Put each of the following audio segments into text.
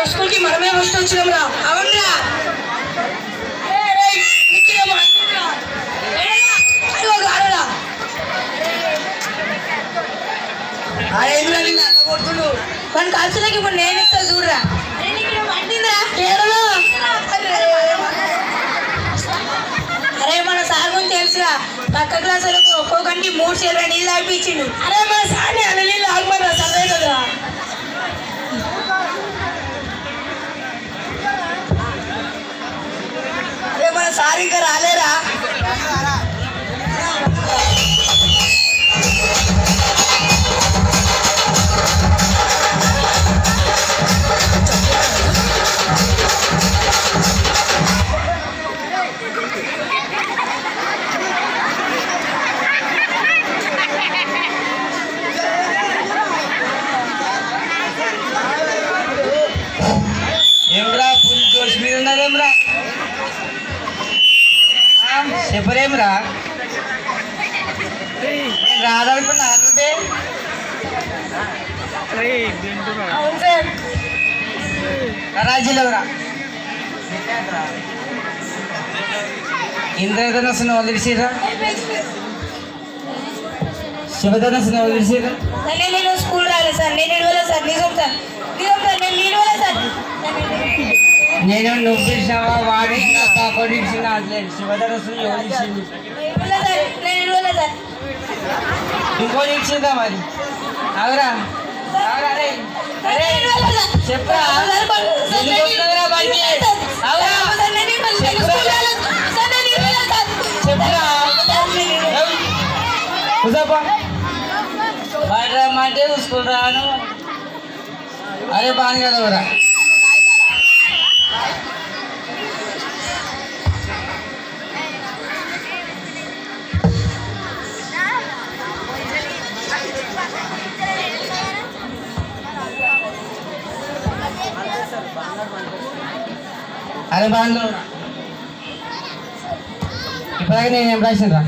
School కి మనమే first వచ్చినాం రా అవునరా మన కలిసినకి ఇప్పుడు నేను ఇస్తా చూడరా ఏడలో? అరే మన సార్ గురించి తెలుసుగా పక్క క్లాసులకు ఒక్కొక్కరికి మూడు చెల్లె నీళ్ళు తాగిపించిండు అరే మన సార్ని అన్ని నీళ్ళు ఆగమన్నా చదివే కదరా అరే మన సార్ ఇంకా రాలేరా ఏమ్రా ఫుల్ జోష్ మీద ఉన్నదేమ్రా ఆ, చెప్పరేమ్రా నేను రాదనుకున్నా అదే అవును సార్ రాజీలవరా ఇంద్రధనస్సును వదిలిసిరా శివధనస్సును వదిలిసిరా నేను నేను స్కూల్ రాలేదు సార్ నేను ఇడవలేదు సార్ నిజం సార్ నిజం సార్ నేను ఇడవలేదు సార్ నేను నువ్వు పిలిచినావా వాడు కాకోడి ఇచ్చిన శివధనస్సును వదిలిసింది నేను ఇడవలేదు సార్ నేను ఇడవలేదు సార్ ఇంకోటి ఇచ్చిందా మరి అవురా అవురా రే అరే చెప్పరా ఎందుకు వస్తున్నావురా బయటికి? అవురా చెప్పురా ఏయ్, కూర్చోపా బయట రమ్మంటే స్కూల్ రాను అరే బాగా కదవరా అరే బాగా ఇప్పటిదాకా నేను ఏం రాసిండ్రా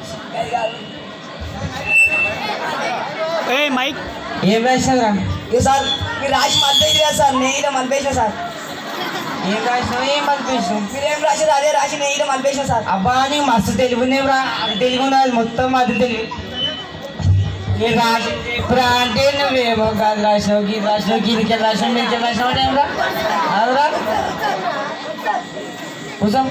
ఏ మైక్ ఏం రాసిండ్రా ఇక సార్ మీరు రాసి మలిపేసి కదా సార్ నేను ఇలా మలిపేసిన సార్ ఏం రాసినావు ఏం పంపించావు మీరు ఏం రాసారు అదే రాసి నేను ఇలా మలిపేసిన సార్ అబ్బా నీకు మస్తు తెలుగు రా అది తెలుగు ఉన్నది మొత్తం అది తెలుగు నేను రాసి ఇప్పుడు అంటే నువ్వేమో కాదు రాసినావు గీత రాసినావు గీదికి రాసినావు మీదికి రాసినావు అంటే ఏమరా అవురా కూర్చో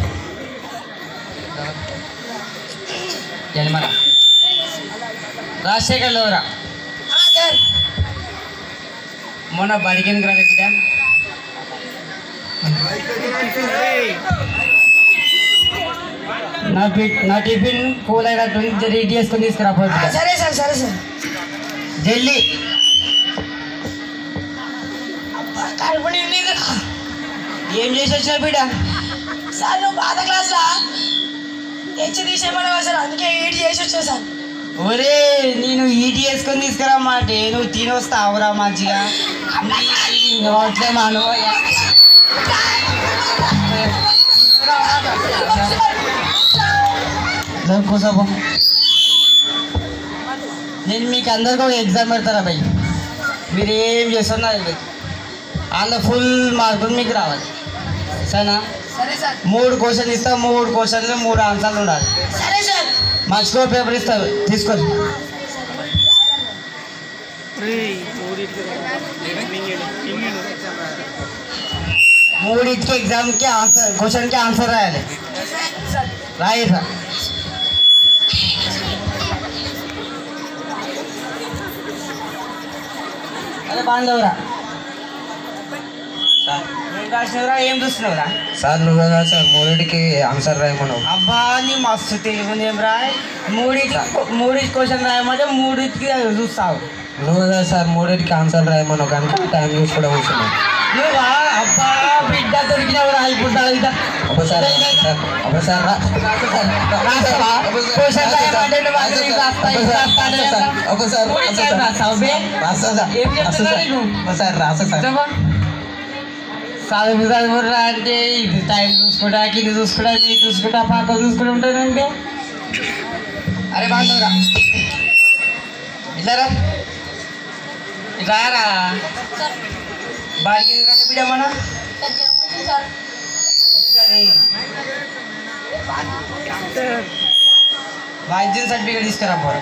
జన్మరా రాజశేఖర్ లేవరా సార్ మొన్న బడికి రాదు బిడ్డ నా పి- నా టిఫిన్ కూల్ అయినట్టు రెడీ చేసుకొని తీసుకురా పోయి బిడ్డ. సరే సార్ సరే సార్ జల్దీ కడుపు నిండింది ఏం చేసి వచ్చిన బిడ్డ సార్ నువ్వు పాత క్లాస్లా హెచ్ తీసేయమని సార్ అందుకే ఈడ్ చేసి వచ్చా సార్ ఒరే నేను ఈటీ వేసుకొని తీసుకురామంటే నువ్వు తినొస్తావురా మంచిగా నువ్వు అట్లే మానవయ్యా కూర్చోబో నేను మీకు అందరికీ ఒక ఎగ్జామ్ పెడతారా భయ్ మీరు ఏం చేస్తున్నారు అందులో ఫుల్ మార్కులు మీకు రావాలి సరేనా సరే సార్ మూడు క్వశ్చన్ ఇస్తా మూడు క్వశ్చన్లు మూడు ఆన్సర్లు ఉండాలి సరే సార్ మర్చిపో పేపర్ ఇస్తారు తీసుకోండి మూడింటికి ఎగ్జామ్కి ఆన్సర్ క్వశ్చన్కి ఆన్సర్ రాయాలి రాయరా అదే బాగుండవురా ఏం రాసినవురా ఏం చూస్తున్నావురా సార్ నువ్వు కదా సార్ మూడింటికి ఆన్సర్ రాయమన్నావు అబ్బా నీ మస్తు తెలుగు ఏం రాయ్ మూడింటికి మూడింటి క్వశ్చన్ రాయమంటే మూడింటికి చూస్తావు నువ్వు కదా సార్ మూడింటికి ఆన్సర్ రాయమన్నావు కనుక టైం చూసి కూడా కూర్చున్నావు నువ్వా అబ్బా బిడ్డ దొరికినావు రా ఇప్పుడు తాగుతా. ఒకసారి సార్ ఒకసారి రా రాస్తావా? క్వశ్చన్ రాయమంటే నువ్వు అది నీకు రాస్తా, ఇది రాస్తా అంటే ఒకసారి ఒకసారి మూడింటికి ఏం రాస్తావు బే? రాస్తా సార్ ఏం చెప్తున్నా రాస్తా నీకు? సార్. ఒకసారి రాస్తా సార్ చెప్పు. చదువు చదువురా అంటే ఇది టైం చూసుకుంటా ఇది చూసుకుంటా ఇది చూసుకుంటా పాక చూసుకుంటా ఉంటానంటే అరే బాగుందిరా ఇట్లారా ఇట్లారా బాడికి ఎందుకంటే బిడ్డ మన సార్ ఒకసారి వైద్యం సర్టిఫికేట్ తీసుకురా పోరా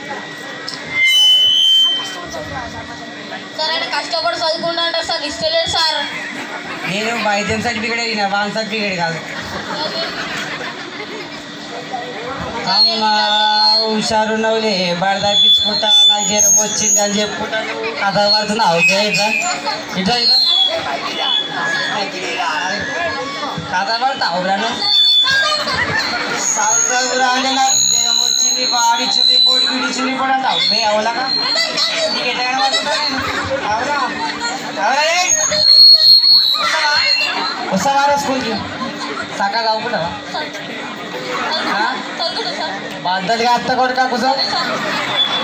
సార్ ఆయన కష్టపడి చదువుకుంటా సార్ ఇస్తలేడు సార్ నేను వైద్యం సర్టిఫికేట్ అడిగిన వాన్ సర్టిఫికేట్ కాదు అమ్మా హుషారు నవ్వులే బడ తప్పించుకుంటా నాకు జ్వరం వచ్చింది అని చెప్పుకుంటా నువ్వు కథ పడుతున్నావు ఇట్లా ఇట్లా ఇట్లా ఇట్లా కథ పడతావు రాను చదువురా అంటే నాకు జ్వరం వచ్చింది బాడిచ్చింది పొడి పిడిచింది కూడా అంటావు బే అవులాగా నీకు ఎట్లా కనబడుతుంటా నేను అవునా అవునా రే? వస్తావా? వస్తావా రా స్కూల్కి చక్కగా చదువుకుంటావా ఆ? చదువుకుంటా సార్ బద్దలుగా అత్త కొడుక కూర్చో సార్